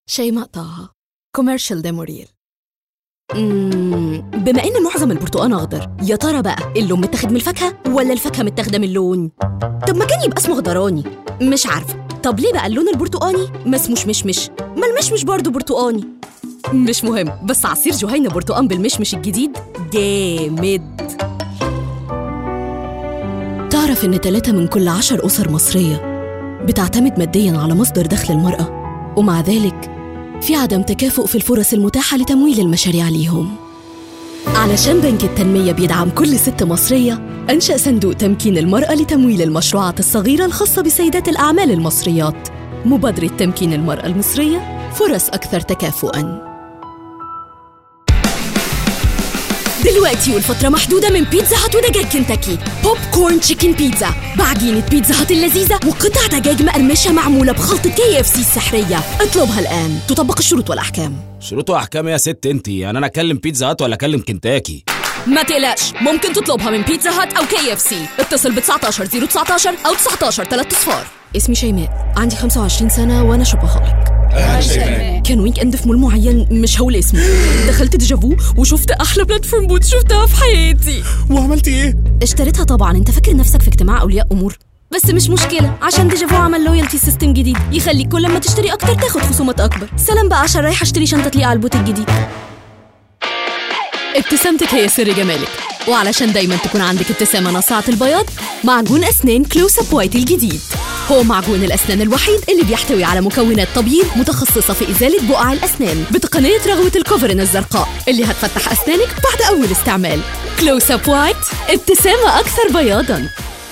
شيماء طه كوميرشال ديموريل مم، بما ان معظم البرتقال اخضر يا ترى بقى اللون متاخد من الفاكهه ولا الفاكهه متاخده من اللون طب ما كان يبقى اسمه خضراني مش عارفه طب ليه بقى اللون البرتقاني ما اسموش مشمش ما المشمش برضه برتقاني مش مهم بس عصير جهينة برتقان بالمشمش الجديد جامد تعرف إن تلاتة من كل عشر أسر مصرية بتعتمد مادياً على مصدر دخل المرأة ومع ذلك في عدم تكافؤ في الفرص المتاحة لتمويل المشاريع ليهم علشان بنك التنمية بيدعم كل ست مصرية أنشأ صندوق تمكين المرأة لتمويل المشروعات الصغيرة الخاصة بسيدات الأعمال المصريات مبادرة تمكين المرأة المصرية فرص أكثر تكافؤاً دلوقتي والفترة محدودة من بيتزا هات ودجاج كنتاكي بوب كورن تشيكن بيتزا بعجينة بيتزا هات اللذيذة وقطع دجاج مقرمشة معمولة بخلطة كي اف سي السحرية اطلبها الآن تطبق الشروط والأحكام شروط واحكام يا ست انت يعني انا اكلم بيتزا هات ولا اكلم كنتاكي ما تقلقش ممكن تطلبها من بيتزا هات أو كي اف سي اتصل ب 19 019 أو 19 3 صفار اسمي شيماء عندي 25 سنة وأنا شوبaholic كان ويك اند في مول معين مش هقول اسمه دخلت ديجافو وشفت احلى بلاتفورم بوت شفتها في حياتي وعملتي ايه؟ اشتريتها طبعا انت فاكر نفسك في اجتماع اولياء امور بس مش مشكلة عشان ديجافو عمل لويالتي سيستم جديد يخليك كل ما تشتري أكتر تاخد خصومات أكبر سلام بقى عشان رايحة أشتري شنطة تليق على البوت الجديد ابتسامتك هي سر جمالك وعلشان دايما تكون عندك ابتسامة ناصعة البياض معجون أسنان كلوز اب وايت الجديد هو معجون الأسنان الوحيد اللي بيحتوي على مكونات تبييض متخصصة في إزالة بقع الأسنان بتقنية رغوة الكوفرين الزرقاء اللي هتفتح أسنانك بعد أول استعمال كلوز اب وايت ابتسامة أكثر بياضا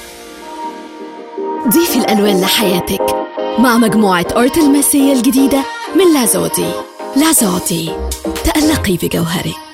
ضيفي الألوان لحياتك مع مجموعة أورت الماسية الجديدة من لازودي لازودي تألقي بجوهرك